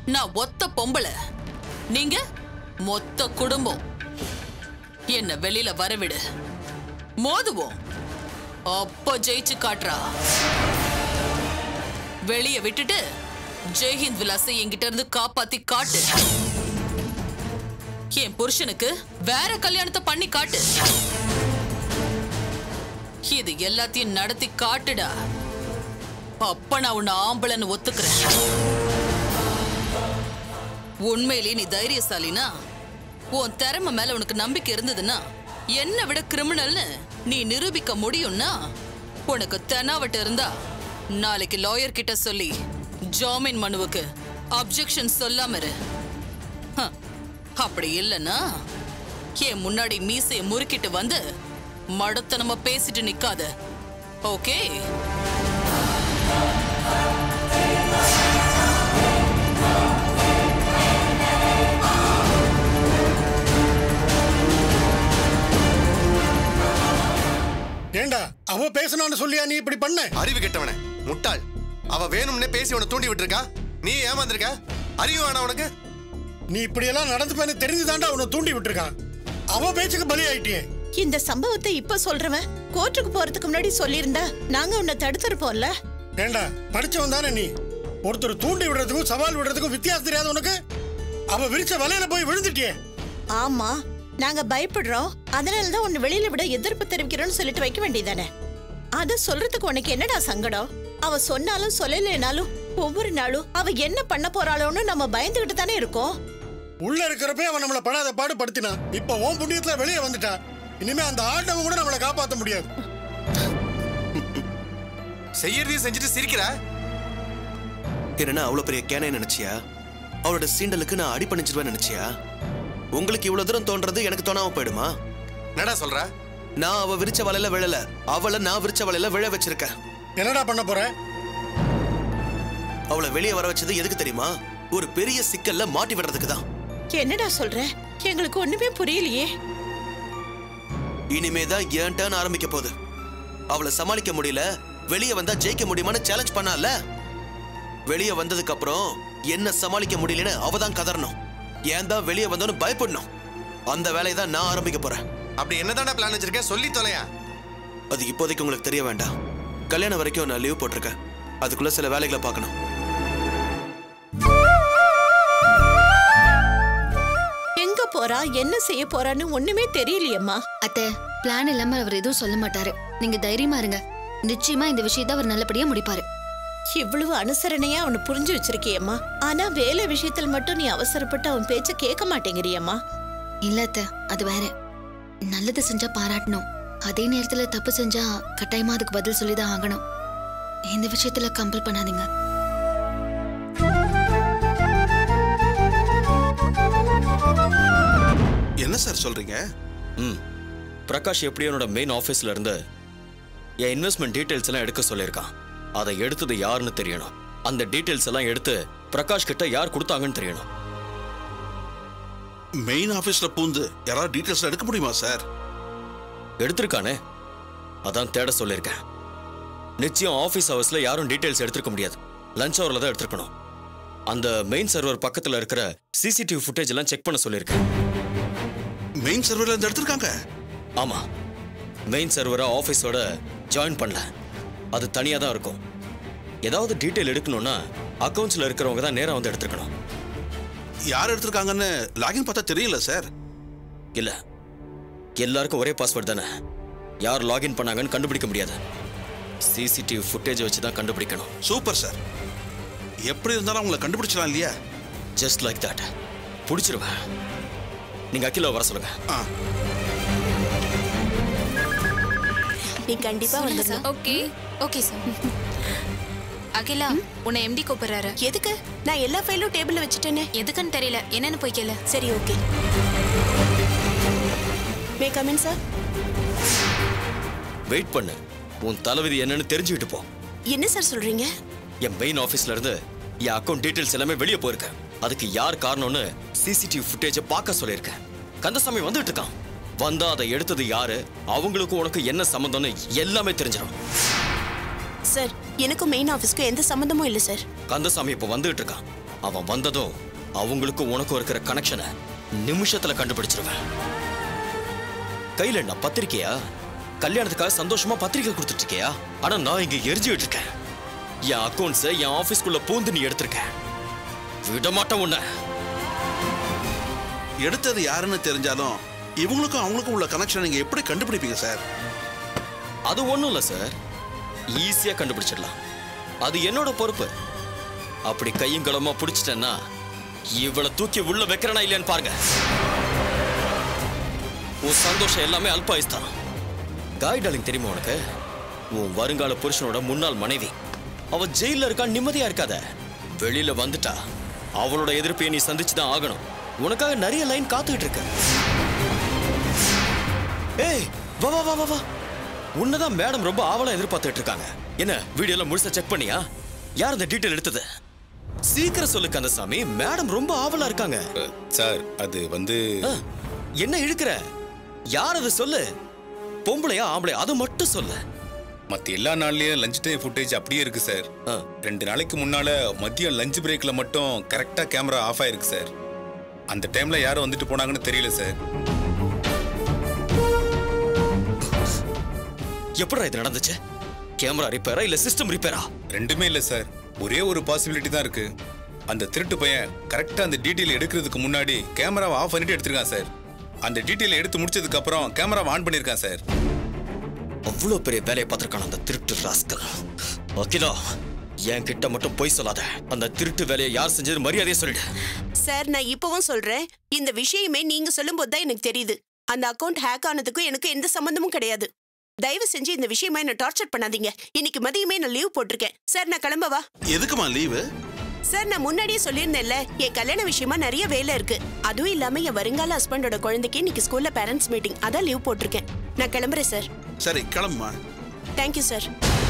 நான் ஒத்த பொம்பளை நீங்க மொத்த குடும்பம் என்ன வெளியில வரவிடு மோதுவோம் அப்ப ஜெயிச்சு காட்டுறா வெளிய விட்டுட்டு ஜெய்ஹிந்த் விலாசை என்கிட்ட இருந்து காப்பாத்தி காட்டு என் புருஷனுக்கு வேற கல்யாணத்தை பண்ணி காட்டு இது எல்லாத்தையும் நடத்தி காட்டுடா அப்ப நான் உன்னை ஆம்பளைன்னு ஒத்துக்கிறேன் உண்மையிலேயே நீ தைரியசாலினா உன் திறமை மேல உனக்கு நம்பிக்கை இருந்ததுன்னா என்னை விட கிரிமினல்னு நீ நிரூபிக்க முடியும்னா உனக்கு தெனாவட்டு இருந்தா நாளைக்கு லாயர் கிட்ட சொல்லி ஜாமீன் மனுவுக்கு அப்ஜெக்ஷன் சொல்லாம இரு ஹ, அப்படி இல்லைன்னா என் முன்னாடி மீசைய முறுக்கிட்டு வந்து மடத்தனமா பேசிட்டு நிக்காத ஓகே ஏண்டா அவ பேசணும்னு சொல்லியா நீ இப்படி பண்ண அறிவு கெட்டவனே முட்டாள் அவ வேணும்னே பேசி உன்னை தூண்டி விட்டுருக்கா நீ ஏமாந்திருக்க அறிவு வேணா உனக்கு நீ இப்படியெல்லாம் நடந்துப்பேன்னு தெரிஞ்சுதாண்டா உன்னை தூண்டி விட்டுருக்கான் அவ பேச்சுக்கு பலி ஆயிட்டியே இந்த சம்பவத்தை இப்ப சொல்றவன் கோர்ட்டுக்கு போறதுக்கு முன்னாடி சொல்லியிருந்தா நாங்க உன்னை தடுத்திருப்போம்ல ஏண்டா படிச்சவன் தானே நீ ஒருத்தர் தூண்டி விடுறதுக்கும் சவால் விடுறதுக்கும் வித்தியாசம் தெரியாது உனக்கு அவ விரிச்ச வலையில போய் விழுந்துட்டியே ஆமா நாங்க பயப்படுறோம் அதனால தான் உன்னை வெளியில விட எதிர்ப்பு தெரிவிக்கிறோம்னு சொல்லிட்டு வைக்க வேண்டியதானே அத சொல்றதுக்கு உனக்கு என்னடா சங்கடம் அவ சொன்னாலும் சொல்லலைனாலும் ஒவ்வொரு நாளும் அவ என்ன பண்ண போறாளோன்னு நம்ம பயந்துகிட்டு தானே இருக்கோம் உள்ள இருக்கிறப்பே அவன் நம்மள படாத பாடு படுத்தினான் இப்ப உன் புண்ணியத்துல வெளியே வந்துட்டா இனிமே அந்த ஆண்டவன் கூட நம்மளை காப்பாத்த முடியாது செய்யறதையும் செஞ்சுட்டு சிரிக்கிற என்னன்னா அவ்வளவு பெரிய கேனை நினைச்சியா அவளோட சீண்டலுக்கு நான் அடி பண்ணிச்சிருவேன் நினைச்சியா உங்களுக்கு இவ்வளவு தூரம் தோன்றது எனக்கு தோணாம போயிடுமா என்னடா சொல்ற நான் அவ விரிச்ச வலையில விழல அவளை நான் விரிச்ச வலையில விழ வச்சிருக்கேன் என்னடா பண்ண போற அவளை வெளியே வர வச்சது எதுக்கு தெரியுமா ஒரு பெரிய சிக்கல்ல மாட்டி விடுறதுக்கு தான் என்னடா சொல்ற எங்களுக்கு ஒண்ணுமே புரியலையே இனிமே தான் என் டர்ன் ஆரம்பிக்க போகுது அவளை சமாளிக்க முடியல வெளியே வந்தா ஜெயிக்க முடியுமான்னு சேலஞ்ச் பண்ணால வெளியே வந்ததுக்கு அப்புறம் என்ன சமாளிக்க முடியலன்னு அவ தான் கதறணும் ஏன் தான் வெளியே வந்தோன்னு பயப்படணும் அந்த வேலையை தான் நான் ஆரம்பிக்க போறேன் அப்படி என்னதான்டா பிளான் வச்சிருக்க சொல்லி தொலையா அது இப்போதைக்கு உங்களுக்கு தெரிய வேண்டாம் கல்யாணம் வரைக்கும் நான் லீவ் போட்டிருக்கேன் அதுக்குள்ள சில வேலைகளை பார்க்கணும் எங்க போறா என்ன செய்ய போறான்னு ஒண்ணுமே தெரியலையேம்மா அத்தை பிளான் இல்லாம அவர் எதுவும் சொல்ல மாட்டாரு நீங்க தைரியமா இருங்க நிச்சயமா இந்த விஷயத்தை அவர் நல்லபடியா முடிப்பாரு இவ்வளவு அனுசரணையா அவனை புரிஞ்சு வச்சிருக்கியம்மா ஆனா வேலை விஷயத்தில் மட்டும் நீ அவசரப்பட்டு அவன் பேச்ச கேட்க மாட்டேங்கிறியம்மா இல்ல அத்தை அது வேற நல்லது செஞ்சா பாராட்டணும் அதே நேரத்துல தப்பு செஞ்சா கட்டாயமா அதுக்கு பதில் சொல்லிதான் ஆகணும் இந்த விஷயத்துல கம்பல் பண்ணாதீங்க என்ன சார் சொல்றீங்க ம் பிரகாஷ் எப்படி என்னோட மெயின் ஆஃபீஸ்ல இருந்து என் இன்வெஸ்ட்மெண்ட் டீடைல்ஸ் எல்லாம் எடுக்க சொல்லியிருக்கான் அதை எடுத்தது யாருன்னு தெரியணும் அந்த டீடைல்ஸ் எல்லாம் எடுத்து பிரகாஷ் கிட்ட யார் கொடுத்தாங்கன்னு தெரியணும் மெயின் ஆபீஸ்ல பூந்து யாராவது டீடைல்ஸ் எடுக்க முடியுமா சார் எடுத்திருக்கானே அதான் தேட சொல்லியிருக்கேன் நிச்சயம் ஆஃபீஸ் ஹவர்ஸ்ல யாரும் டீடைல்ஸ் எடுத்திருக்க முடியாது லஞ்ச் ஹவர்ல தான் எடுத்திருக்கணும் அந்த மெயின் சர்வர் பக்கத்துல இருக்கிற சிசிடிவி ஃபுட்டேஜ் எல்லாம் செக் பண்ண சொல்லியிருக்கேன் மெயின் சர்வர்ல இருந்து எடுத்திருக்காங்க ஆமா மெயின் சர்வரை ஆஃபீஸோட ஜாயின் பண்ணல அது தனியாக தான் இருக்கும் ஏதாவது டீட்டெயில் எடுக்கணும்னா அக்கௌண்ட்ஸில் இருக்கிறவங்க தான் நேராக வந்து எடுத்துக்கணும் யார் எடுத்திருக்காங்கன்னு லாகின் பார்த்தா தெரியல சார் இல்லை எல்லாருக்கும் ஒரே பாஸ்வேர்ட் தானே யார் லாகின் பண்ணாங்கன்னு கண்டுபிடிக்க முடியாது சிசிடிவி ஃபுட்டேஜ் வச்சு தான் கண்டுபிடிக்கணும் சூப்பர் சார் எப்படி இருந்தாலும் அவங்கள கண்டுபிடிச்சலாம் இல்லையா ஜஸ்ட் லைக் தட் பிடிச்சிருவேன் நீங்கள் அகிலா வர சொல்லுங்க ஆ நீ கண்டிப்பா வந்துடணும் ஓகே ஓகே சார் அகிலா உன்னை எம்டி கூப்பிடுறாரு எதுக்கு நான் எல்லா ஃபைலும் டேபிள்ல வச்சுட்டேனே எதுக்குன்னு தெரியல என்னன்னு போய் கேளு சரி okay may come in sir wait பண்ணு உன் தலைவிதி என்னன்னு தெரிஞ்சுக்கிட்டு போ என்ன சார் சொல்றீங்க என் மெயின் ஆஃபீஸ்ல இருந்து என் அக்கௌண்ட் டீடைல்ஸ் எல்லாமே வெளியே போயிருக்கேன் அதுக்கு யார் காரணம்னு சிசிடிவி ஃபுட்டேஜை பார்க்க சொல்லியிருக்கேன் கந்தசாமி வந்துட்டு இருக்கான் வந்தா அதை எடுத்தது யாரு அவங்களுக்கும் உனக்கு என்ன சம்மந்தம்னு எல்லாமே தெரிஞ்சிடும் சார் எனக்கும் மெயின் ஆஃபீஸ்க்கு எந்த சம்மந்தமும் இல்லை சார் கந்தசாமி இப்போ வந்துட்டு இருக்கான் அவன் வந்ததும் அவங்களுக்கும் உனக்கும் இருக்கிற கனெக்ஷனை நிமிஷத்துல கண்டுபிடிச்சிருவேன் கையில என்ன பத்திரிக்கையா கல்யாணத்துக்காக சந்தோஷமா பத்திரிக்கை கொடுத்துட்டு இருக்கியா ஆனா நான் இங்க எரிஞ்சுட்டு இருக்கேன் என் அக்கௌண்ட்ஸை என் ஆபீஸ்க்குள்ள பூந்து நீ எடுத்திருக்க விட மாட்டேன் உன்னை எடுத்தது யாருன்னு தெரிஞ்சாலும் இவங்களுக்கும் அவங்களுக்கும் உள்ள கனெக்ஷன் நீங்க எப்படி கண்டுபிடிப்பீங்க சார் அது ஒண்ணும் இல்ல சார் ஈஸியா கண்டுபிடிச்சிடலாம் அது என்னோட பொறுப்பு அப்படி கையும் களமா பிடிச்சிட்டேன்னா இவளை தூக்கி உள்ள வைக்கிறனா இல்லையான்னு பாருங்க உன் சந்தோஷம் எல்லாமே அல்பாயுஸ் தான் காய் டார்லிங் தெரியுமா உனக்கு உன் வருங்கால புருஷனோட முன்னாள் மனைவி அவ ஜெயில இருக்கா நிம்மதியா இருக்காத வெளியில வந்துட்டா அவளோட எதிர்ப்பை நீ சந்திச்சு தான் ஆகணும் உனக்காக நிறைய லைன் காத்துக்கிட்டு இருக்கு ஏய் வா வா வா வா வா உன்னதான் மேடம் ரொம்ப ஆவலா எதிர்பார்த்துட்டு இருக்காங்க என்ன வீடியோல முழுசா செக் பண்ணியா யார் அந்த டீட்டெயில் எடுத்தது சீக்கிரம் சொல்லு கந்தசாமி மேடம் ரொம்ப ஆவலா இருக்காங்க சார் அது வந்து ஆ, என்ன இழுக்கிற யார் அது சொல்லு பொம்பளையா ஆம்பளையா அது மட்டும் சொல்லு மத்த எல்லா நாள்லயும் லஞ்ச் டைம் ஃபுட்டேஜ் அப்படியே இருக்கு சார் ஆ. ரெண்டு நாளைக்கு முன்னால மதியம் லஞ்ச் பிரேக்ல மட்டும் கரெக்டா கேமரா ஆஃப் ஆயிருக்கு சார் அந்த டைம்ல யாரும் வந்துட்டு போனாங்கன்னு தெரியல சார் எப்படிடா இது நடந்துச்சு கேமரா ரிப்பேரா இல்ல சிஸ்டம் ரிப்பேரா ரெண்டுமே இல்ல சார் ஒரே ஒரு பாசிபிலிட்டி தான் இருக்கு அந்த திருட்டு பையன் கரெக்டா அந்த டீட்டெயில் எடுக்கிறதுக்கு முன்னாடி கேமராவை ஆஃப் பண்ணிட்டு எடுத்திருக்கான் சார் அந்த டீட்டெயில் எடுத்து முடிச்சதுக்கு அப்புறம் கேமராவை ஆன் பண்ணிருக்கான் சார் அவ்வளவு பெரிய வேலையை பார்த்திருக்கான அந்த திருட்டு ராஸ்கல் அகிலா என் கிட்ட மட்டும் பொய் சொல்லாத அந்த திருட்டு வேலையை யார் செஞ்சது மரியாதையை சொல்லிடு சார் நான் இப்பவும் சொல்றேன் இந்த விஷயமே நீங்க சொல்லும்போது தான் எனக்கு தெரியுது அந்த அக்கவுண்ட் ஹேக் ஆனதுக்கும் எனக்கு எந்த சம்பந்தமும் கிடையாது தயவு செஞ்சு இந்த விஷயமா என்ன டார்ச்சர் பண்ணாதீங்க இன்னைக்கு மதியமே நான் லீவ் போட்டிருக்கேன் சார் நான் கிளம்பவா எதுக்குமா லீவு சார் நான் முன்னாடியே சொல்லியிருந்தேன்ல என் கல்யாண விஷயமா நிறைய வேலை இருக்கு அதுவும் இல்லாம என் வருங்கால ஹஸ்பண்டோட குழந்தைக்கு இன்னைக்கு ஸ்கூல்ல பேரண்ட்ஸ் மீட்டிங் அதான் லீவ் போட்டிருக்கேன் நான் கிளம்புறேன் சார் சரி கிளம்புமா தேங்க்யூ சார்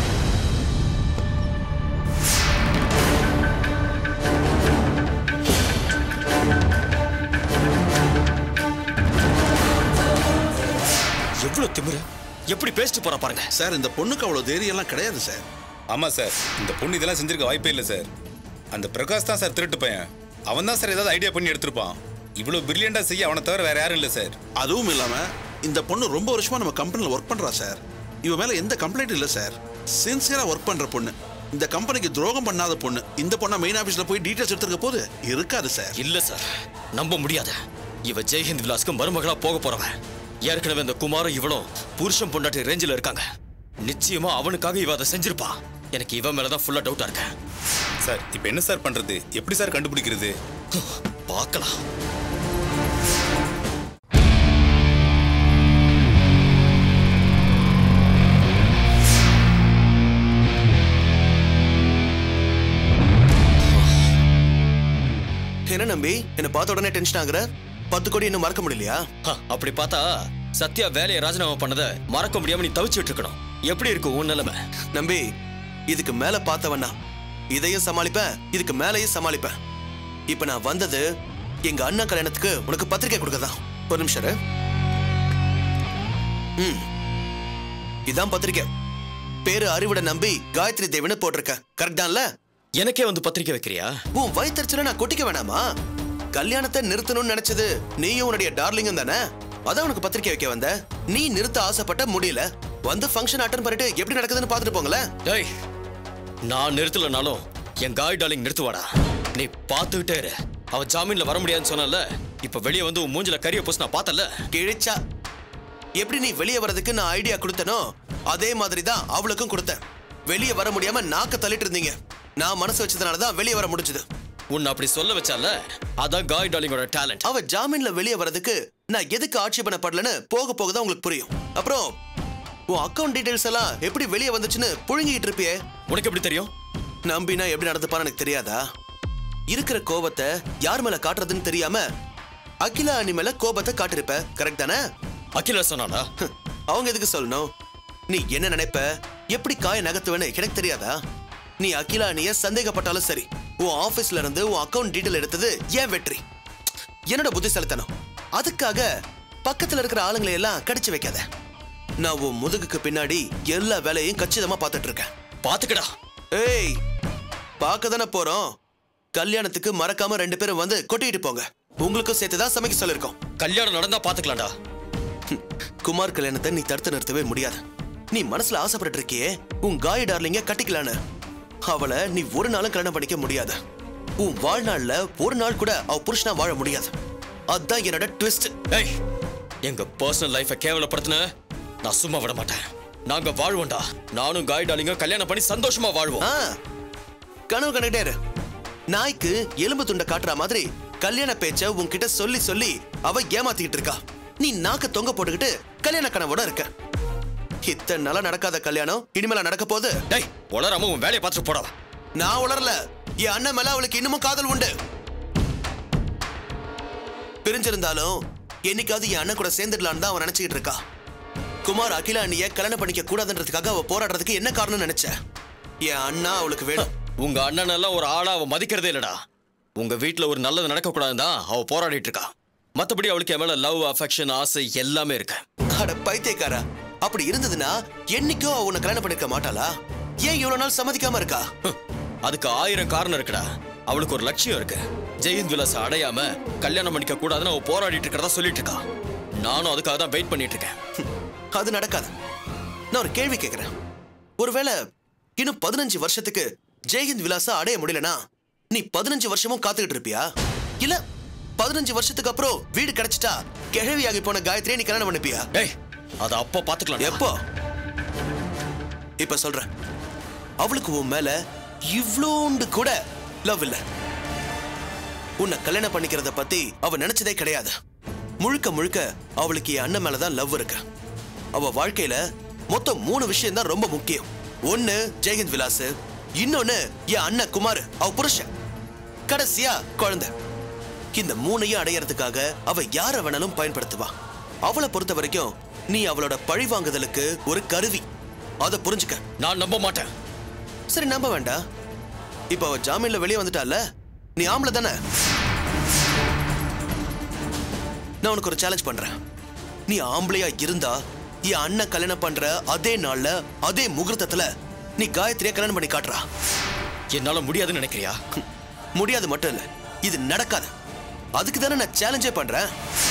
எவ்வளவு திமிரு எப்படி பேசிட்டு போறா பாருங்க சார் இந்த பொண்ணுக்கு அவ்வளவு தைரியம் எல்லாம் கிடையாது சார் ஆமா சார் இந்த பொண்ணு இதெல்லாம் செஞ்சிருக்க வாய்ப்பே இல்லை சார் அந்த பிரகாஷ் தான் சார் திருட்டு பையன் அவன் தான் சார் ஏதாவது ஐடியா பண்ணி எடுத்திருப்பான் இவ்வளவு பிரில்லியண்டா செய்ய அவனை தவிர வேற யாரும் இல்லை சார் அதுவும் இல்லாம இந்த பொண்ணு ரொம்ப வருஷமா நம்ம கம்பெனில ஒர்க் பண்றா சார் இவ மேல எந்த கம்ப்ளைண்ட் இல்ல சார் சின்சியரா ஒர்க் பண்ற பொண்ணு இந்த கம்பெனிக்கு துரோகம் பண்ணாத பொண்ணு இந்த பொண்ணை மெயின் ஆபீஸ்ல போய் டீடைல்ஸ் எடுத்துருக்க போது இருக்காது சார் இல்ல சார் நம்ப முடியாது இவ ஜெய்ஹிந்த் விலாஸ்க்கு மருமகளா போக போறவன் ஏற்கனவே இந்த குமாரும் இவளும் புருஷன் பொண்டாட்டி ரேஞ்சில் இருக்காங்க நிச்சயமா அவனுக்காக இவ அதை செஞ்சிருப்பா எனக்கு இவன் மேலதான் ஃபுல்லா டவுட்டா இருக்கேன் சார் இப்போ என்ன சார் பண்றது எப்படி சார் கண்டுபிடிக்கிறது பார்க்கலாம் என்ன நம்பி என்ன பார்த்த உடனே டென்ஷன் ஆகுற பத்து கோடி இன்னும் மறக்க முடியலையா ஹ, அப்படி பார்த்தா சத்யா வேலையை ராஜினாமா பண்ணதை மறக்க முடியாம நீ தவிச்சிட்டு இருக்கணும் எப்படி இருக்கு உன் நிலைமை நம்பி இதுக்கு மேல பார்த்தவனா இதையும் சமாளிப்பேன் இதுக்கு மேலையும் சமாளிப்பேன் இப்ப நான் வந்தது எங்க அண்ணா கல்யாணத்துக்கு உனக்கு பத்திரிக்கை கொடுக்கதான் ஒரு நிமிஷம் இரு. ம் இதான் பத்திரிக்கை பேரு அறிவுட நம்பி காயத்ரி தேவின்னு போட்டிருக்க கரெக்ட் தான்ல எனக்கே வந்து பத்திரிக்கை வைக்கிறியா உன் வயிற்றுல நான் கொட்டிக்க வேணாமா கல்யாணத்தை நிறுத்தணும்னு நினைச்சது நீயும் உன்னுடைய டார்லிங்கும் தானே அதான் உனக்கு பத்திரிக்கை வைக்க வந்த நீ நிறுத்த ஆசைப்பட்ட முடியல வந்து ஃபங்க்ஷன் அட்டன் பண்ணிட்டு எப்படி நடக்குதுன்னு பார்த்துட்டு போங்களேன் டேய் நான் நிறுத்தலனாலும் என் காய் டார்லிங் நிறுத்துவாடா நீ பார்த்துக்கிட்டே இரு அவ ஜாமீன்ல வர முடியாதுன்னு சொன்னல இப்ப வெளியே வந்து உன் மூஞ்சில கரிய பூசி நான் பார்த்தல கிழிச்சா எப்படி நீ வெளியே வர்றதுக்கு நான் ஐடியா கொடுத்தனோ அதே மாதிரி தான் அவளுக்கும் கொடுத்தேன் வெளியே வர முடியாம நாக்க தள்ளிட்டு இருந்தீங்க நான் மனசு வச்சதுனால தான் வெளியே வர முடிஞ்சது உன்னை அப்படி சொல்ல வச்சால அதான் காய் டார்லிங்கோட டேலண்ட் அவ ஜாமீன்ல வெளியே வர்றதுக்கு நான் எதுக்கு ஆட்சேபணப்படலன்னு போக போக தான் உங்களுக்கு புரியும் அப்புறம் உன் அக்கவுண்ட் டீடைல்ஸ் எல்லாம் எப்படி வெளியே வந்துச்சுன்னு புழுங்கிட்டு இருப்பியே உனக்கு எப்படி தெரியும் நம்பினா எப்படி நடந்துப்பான்னு எனக்கு தெரியாதா இருக்கிற கோபத்தை யார் மேல காட்டுறதுன்னு தெரியாம அகிலா அணி மேல கோபத்தை காட்டிருப்ப கரெக்ட் தானே அகிலா சொன்னானா அவங்க எதுக்கு சொல்லணும் நீ என்ன நினைப்ப எப்படி காய நகர்த்துவேன்னு எனக்கு தெரியாதா நீ அகிலா அணிய சந்தேகப்பட்டாலும் சரி உன் ஆபீஸ்ல இருந்து உன் அக்கவுண்ட் டீடைல் எடுத்தது ஏன் வெற்றி என்னோட புத்திசாலித்தனம் அதுக்காக பக்கத்துல இருக்கிற ஆளுங்களை எல்லாம் கடிச்சு வைக்காத நான் உன் முதுகுக்கு பின்னாடி எல்லா வேலையும் கச்சிதமா பார்த்துட்டு இருக்கேன் பாத்துக்கடா ஏய் பார்க்க தானே போறோம் கல்யாணத்துக்கு மறக்காம ரெண்டு பேரும் வந்து கொட்டிட்டு போங்க உங்களுக்கும் சேர்த்து தான் சமைக்க சொல்லிருக்கோம் கல்யாணம் நடந்தா பாத்துக்கலாம்டா குமார் கல்யாணத்தை நீ தடுத்து நிறுத்தவே முடியாது நீ மனசுல ஆசைப்பட்டு இருக்கியே உன் காய் டார்லிங்க கட்டிக்கலான்னு அவளை நீ ஒரு நாளும் கல்யாணம் பண்ணிக்க முடியாது உன் வாழ்நாள்ல ஒரு நாள் கூட அவ புருஷனா வாழ முடியாது அதான் என்னோட ட்விஸ்ட் ஏய் எங்க பர்சனல் லைஃபை கேவலப்படுத்தின நான் சும்மா விட மாட்டேன் நாங்க வாழ்வோம்டா நானும் காய் டாலிங்க கல்யாணம் பண்ணி சந்தோஷமா வாழ்வோம் ஆ கனவு கண்டுகிட்டே இரு நாய்க்கு எலும்பு துண்டை காட்டுற மாதிரி கல்யாண பேச்ச உன்கிட்ட சொல்லி சொல்லி அவ ஏமாத்திக்கிட்டு இருக்கா நீ நாக்க தொங்க போட்டுக்கிட்டு கல்யாண கனவோட இருக்க இத்தனை நாளா நடக்காத கல்யாணம் இனிமேல நடக்க போகுது டேய் உளராம உன் வேலையை பார்த்துட்டு போடா நான் உளரல என் அண்ணன் மேல அவளுக்கு இன்னமும் காதல் உண்டு பிரிஞ்சிருந்தாலும் என்னைக்காவது என் அண்ணன் கூட சேர்ந்துடலான்னு தான் அவன் நினைச்சுக்கிட்டு இருக்கா குமார் அகிலா அண்ணிய கல்யாணம் பண்ணிக்க கூடாதுன்றதுக்காக அவ போராடுறதுக்கு என்ன காரணம்னு நினைச்ச என் அண்ணா அவளுக்கு வேணும் உங்க அண்ணன் எல்லாம் ஒரு ஆளா அவ மதிக்கிறதே இல்லடா உங்க வீட்ல ஒரு நல்லது நடக்க கூடாதுதான் அவ போராடிட்டு இருக்கா மத்தபடி அவளுக்கு என் மேல லவ் அஃபெக்ஷன் ஆசை எல்லாமே இருக்கு அட பைத்தியக்காரா அப்படி இருந்ததுன்னா என்னைக்கோ அவ உன்னை கல்யாணம் பண்ணிருக்க மாட்டாளா ஏன் இவ்வளவு நாள் சம்மதிக்காம இருக்கா ஹம், அதுக்கு ஆயிரம் காரணம் இருக்குடா அவளுக்கு ஒரு லட்சியம் இருக்கு ஜெயந்த் விலாஸ் அடையாம கல்யாணம் பண்ணிக்க கூடாதுன்னு அவ போராடிட்டு இருக்கிறதா சொல்லிட்டு இருக்கா நானும் அதுக்காக தான் வெயிட் பண்ணிட்டு இருக்கேன் ஹம், அது நடக்காது நான் ஒரு கேள்வி கேட்கிறேன் ஒருவேளை இன்னும் பதினஞ்சு வருஷத்துக்கு ஜெயஹிந்த் விலாசா அடைய முடியலனா நீ பதினஞ்சு வருஷமும் காத்துக்கிட்டு இருப்பியா இல்ல பதினஞ்சு வருஷத்துக்கு அப்புறம் வீடு கிடைச்சிட்டா கிழவியாகி போன காயத்ரியை நீ கல்யாணம் பண்ணிப்பியா ஏய் அது அப்போ பாத்துக்கலாம் எப்போ இப்ப சொல்றேன் அவளுக்கு உன் மேல இவ்ளோண்டு கூட லவ் இல்ல உன்னை கல்யாணம் பண்ணிக்கிறத பத்தி அவ நினைச்சதே கிடையாது முழுக்க முழுக்க அவளுக்கு என் அண்ணன் மேலதான் லவ் இருக்கு அவ வாழ்க்கையில மொத்தம் மூணு விஷயம் தான் ரொம்ப முக்கியம் ஒன்னு ஜெயஹிந்த் விலாஸ் இன்னொன்னு என் அண்ணன் குமார் அவ புருஷன் கடைசியா குழந்தை இந்த மூணையும் அடையறதுக்காக அவ யார வேணாலும் பயன்படுத்துவா அவளை பொறுத்த வரைக்கும் நீ அவளோட பழி வாங்குதலுக்கு ஒரு கருவி அதை புரிஞ்சுக்க நான் நம்ப மாட்டேன் சரி நம்ப வேண்டாம் இப்ப அவ ஜாமீன்ல வெளியே வந்துட்டால நீ ஆம்பளை தானே நான் உனக்கு ஒரு சேலஞ்ச் பண்றேன் நீ ஆம்பளையா இருந்தா என் அண்ணன் கல்யாணம் பண்ற அதே நாள்ல அதே முகூர்த்தத்துல நீ காயத்ரியா கல்யாணம் பண்ணி காட்டுறா என்னால முடியாதுன்னு நினைக்கிறியா ஹம், முடியாது மட்டும் இல்ல இது நடக்காது அதுக்கு தானே நான் சேலஞ்சே பண்றேன்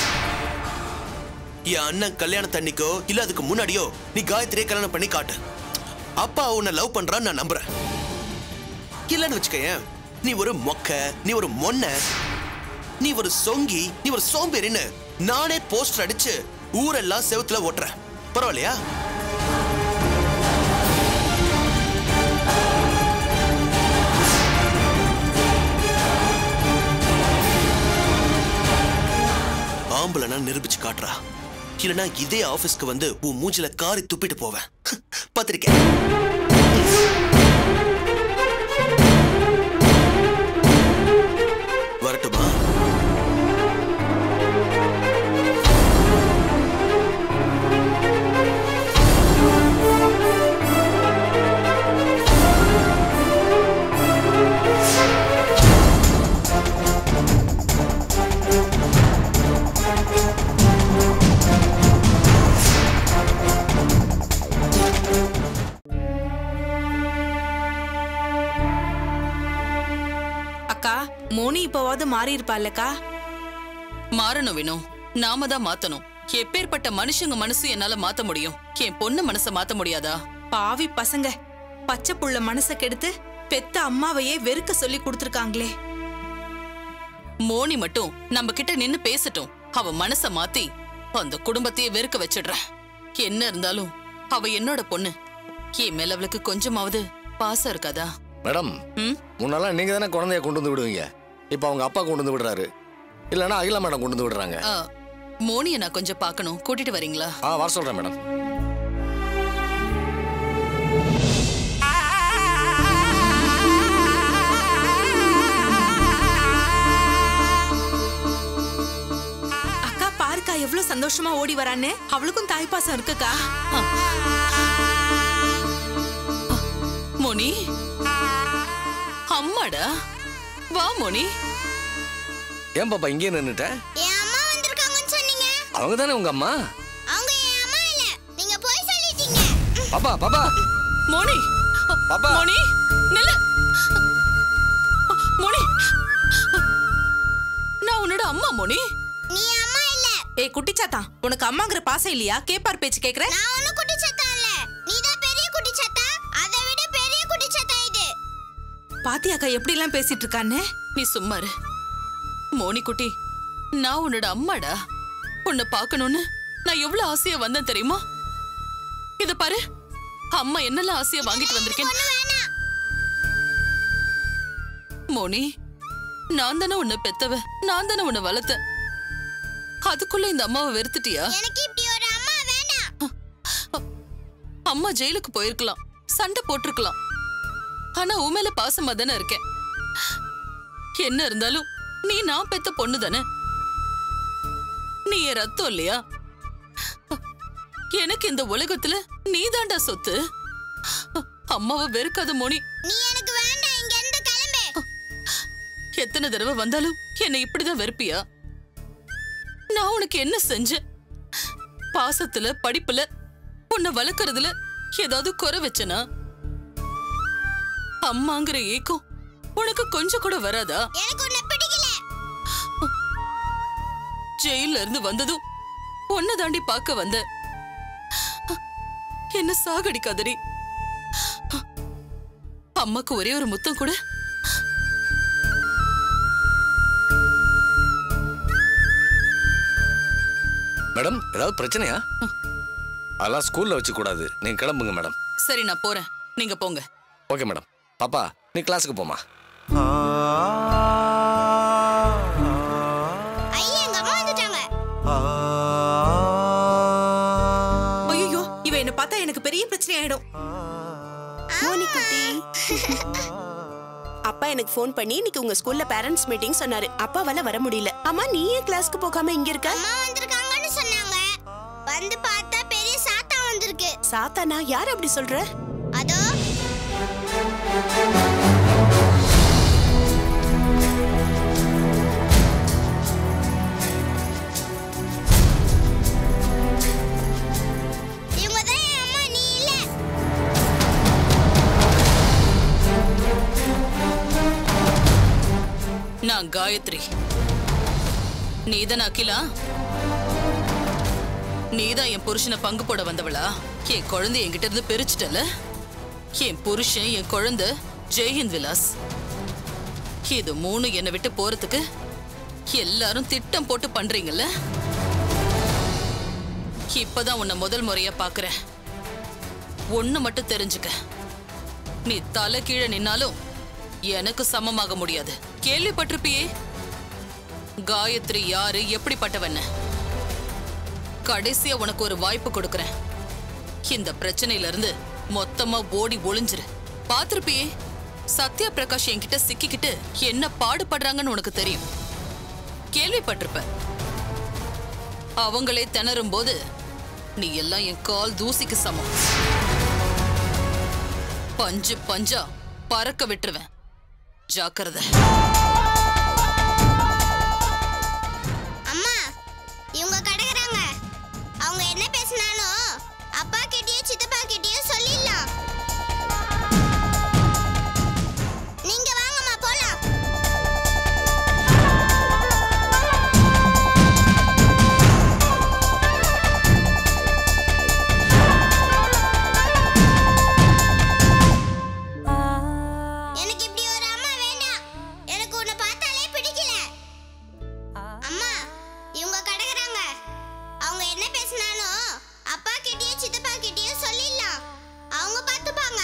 என் அண்ணன் கல்யாணத்தன்னிக்கோ இல்ல அதுக்கு முன்னாடியோ நீ காயத்ரியை கல்யாணம் பண்ணி காட்டு அப்பா உன்னை லவ் பண்றான்னு நான் நம்புறேன் இல்லன்னு வச்சுக்கயேன் நீ ஒரு மொக்க நீ ஒரு மொன்ன நீ ஒரு சொங்கி நீ ஒரு சோம்பேறின்னு நானே போஸ்டர் அடிச்சு ஊரெல்லாம் செவுத்துல ஓட்டுறேன் பரவாயில்லையா ஆம்பளைனா நிரூபிச்சு காட்டுறா இல்லனா இதே ஆபீஸ்க்கு வந்து உன் மூஞ்சில காரி துப்பிட்டு போவேன் பத்திரிக்கை வரட்டுமா அக்கா மோனி இப்பவாவது மாறி இருப்பாள்லக்கா மாறணும் வேணும் நாம தான் மாத்தணும் எப்பேற்பட்ட மனுஷங்க மனசு என்னால மாத்த முடியும் என் பொண்ணு மனச மாத்த முடியாதா பாவி பசங்க பச்சை புள்ள மனச கெடுத்து பெத்த அம்மாவையே வெறுக்க சொல்லி கொடுத்துருக்காங்களே மோனி மட்டும் நம்ம கிட்ட நின்னு பேசட்டும் அவ மனச மாத்தி அந்த குடும்பத்தையே வெறுக்க வச்சிடுறேன் என்ன இருந்தாலும் அவ என்னோட பொண்ணு என் மேல அவளுக்கு கொஞ்சமாவது பாசம் இருக்காதா மேடம் ம் முன்னெல்லாம் நீங்க தானே குழந்தைய கொண்டு வந்து விடுவீங்க இப்போ அவங்க அப்பா கொண்டு வந்து விடுறாரு இல்லைன்னா அகிலா மேடம் கொண்டு வந்து விடுறாங்க ஆ, மோனிய நான் கொஞ்சம் பார்க்கணும் கூட்டிட்டு வரீங்களா ஆ வர சொல்றேன் மேடம் அக்கா பாருக்கா எவ்வளவு சந்தோஷமா ஓடி வரான்னு அவளுக்கும் தாய்ப்பாசம் இருக்குக்கா மோனி அம்மாடா வா மோனி ஏன் பாப்பா இங்கே நின்னுட்ட என் அம்மா வந்திருக்காங்கன்னு சொன்னீங்க அவங்க தானே உங்க அம்மா அவங்க என் அம்மா இல்ல நீங்க போய் சொல்லிட்டீங்க பாப்பா பாப்பா மோனி பாப்பா மோனி நில்லு மோனி நான் உன்னோட அம்மா மோனி நீ அம்மா இல்ல ஏய் குட்டிச்சாத்தா உனக்கு அம்மாங்கிற பாசம் இல்லையா கேப்பார் பேச்சு கேக்குற நான் ஒன்னும் குட்டி சத்தா இல்ல நீ தான் பெரிய குட்டி சத்தா அதை விட பெரிய குட்டி சத்தா இது பாத்தியாக்கா எப்படி எல்லாம் பேசிட்டு இருக்கான்னு நீ சும்மா இரு மோனி குட்டி நான் உன்னோட அம்மாடா உன்னை பார்க்கணும்னு நான் எவ்வளவு ஆசையா வந்தேன் தெரியுமா இத பாரு அம்மா என்னெல்லாம் ஆசையா வாங்கிட்டு வந்திருக்கேன் மோனி நான் தானே உன்னை பெத்தவ நான் தானே உன்னை வளர்த்த அதுக்குள்ள இந்த அம்மாவை வெறுத்துட்டியா எனக்கு இப்படி ஒரு அம்மா வேண்டாம் அம்மா ஜெயிலுக்கு போயிருக்கலாம் சண்டை போட்டிருக்கலாம் ஆனா உன் மேல பாசமா தானே இருக்கேன் என்ன இருந்தாலும் நீ நான் பெத்த பொண்ணு தானே நீ என் ரத்தம் இல்லையா எனக்கு இந்த உலகத்துல நீதாண்டா சொத்து அம்மாவை வெறுக்காத மோனி நீ எனக்கு வேண்டாம் இங்க இருந்து கிளம்பு எத்தனை தடவை வந்தாலும் என்னை இப்படிதான் வெறுப்பியா நான் உனக்கு என்ன செஞ்சேன் பாசத்துல படிப்புல உன்னை வளர்க்கறதுல ஏதாவது குறை வச்சனா அம்மாங்கிற ஏக்கம் உனக்கு கொஞ்சம் கூட வராதா எனக்கு உன்னை பிடிக்கல ஜெயில இருந்து வந்ததும் உன்னை தாண்டி பார்க்க வந்த என்ன சாகடிக்காதடி அம்மாக்கு ஒரே ஒரு முத்தம் கூட மேடம் ஏதாவது பிரச்சனையா அதெல்லாம் ஸ்கூல்ல வச்சு கூடாது நீங்க கிளம்புங்க மேடம் சரி நான் போறேன் நீங்க போங்க ஓகே மேடம் பாப்பா நீ கிளாஸுக்கு போமா ஐயா எங்க அம்மா வந்துட்டாங்க ஐயோ இவ என்ன பார்த்தா எனக்கு பெரிய பிரச்சனை ஆயிடும் மோனி குட்டி அப்பா எனக்கு ஃபோன் பண்ணி இன்னைக்கு உங்க ஸ்கூல்ல பேரண்ட்ஸ் மீட்டிங் சொன்னாரு அப்பாவால வர முடியல அம்மா நீ ஏன் கிளாஸ்க்கு போகாம இங்க இருக்க அம்மா வந்திருக்காங்கன்னு சொன்னாங்க வந்து பார்த்தா பெரிய சாத்தா வந்திருக்கு சாத்தானா யார் அப்படி சொல்ற அதோ இவங்க தான் என் அம்மா நீ இல்ல நான் காயத்ரி நீதான் அகிலா நீதான் என் புருஷனை பங்கு போட வந்தவளா என் குழந்தை என்கிட்ட இருந்து பிரிச்சுட்டல என் புருஷன் என் குழந்தை ஜெயஹிந்த் விலாஸ் இது மூணு என்னை விட்டு போறதுக்கு எல்லாரும் திட்டம் போட்டு பண்றீங்கல்ல இப்பதான் உன்னை முதல் முறையா பாக்குறேன் ஒண்ணு மட்டும் தெரிஞ்சுக்க நீ தலை கீழே நின்னாலும் எனக்கு சமமாக முடியாது கேள்விப்பட்டிருப்பியே காயத்ரி யாரு எப்படிப்பட்டவன்னு கடைசியா உனக்கு ஒரு வாய்ப்பு கொடுக்கறேன் இந்த பிரச்சனையில இருந்து மொத்தமா ஓடி ஒளிஞ்சிரு பாத்திருப்பியே சத்யா பிரகாஷ் என்கிட்ட சிக்கிக்கிட்டு என்ன பாடுபடுறாங்கன்னு உனக்கு தெரியும் கேள்விப்பட்டிருப்ப அவங்களே திணறும் போது நீ எல்லாம் என் கால் தூசிக்கு சமம் பஞ்சு பஞ்சா பறக்க விட்டுருவேன் ஜாக்கிரதை அம்மா இவங்க கிடக்குறாங்க அவங்க என்ன பேசினாலும் அப்பா கிட்டயோ சித்தப்பா கிட்டயோ சொல்லிடலாம் நீங்க வாங்கம்மா போலாம் எனக்கு இப்படி ஒரு அம்மா வேண்டாம் எனக்கு உன்னை பார்த்தாலே பிடிக்கல அம்மா இவங்க கிடக்குறாங்க அவங்க என்ன பேசினாலும் அப்பா கிட்டயோ சித்தப்பா கிட்டயோ சொல்லிடலாம் அவங்க பார்த்துப்பாங்க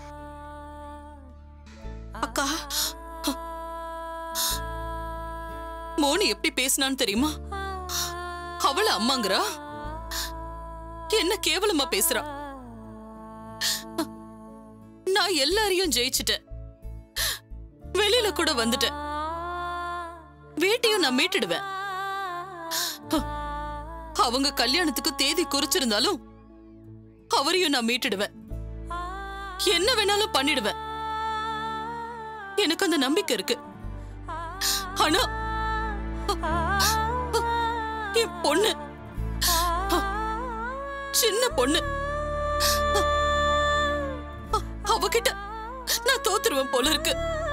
அக்கா மோனி எப்படி பேசினான்னு தெரியுமா அவள அம்மாங்கிறா என்ன கேவலமா பேசுறா நான் எல்லாரையும் ஜெயிச்சிட்டேன் வெளியில கூட வந்துட்டேன் வீட்டையும் நான் மீட்டுடுவேன் அவங்க கல்யாணத்துக்கு தேதி குறிச்சிருந்தாலும் அவரையும் நான் மீட்டுடுவேன் என்ன வேணாலும் பண்ணிடுவேன் எனக்கு அந்த நம்பிக்கை இருக்கு ஆனா என் பொண்ணு சின்ன பொண்ணு அவகிட்ட நான் தோத்துருவேன் போல இருக்கு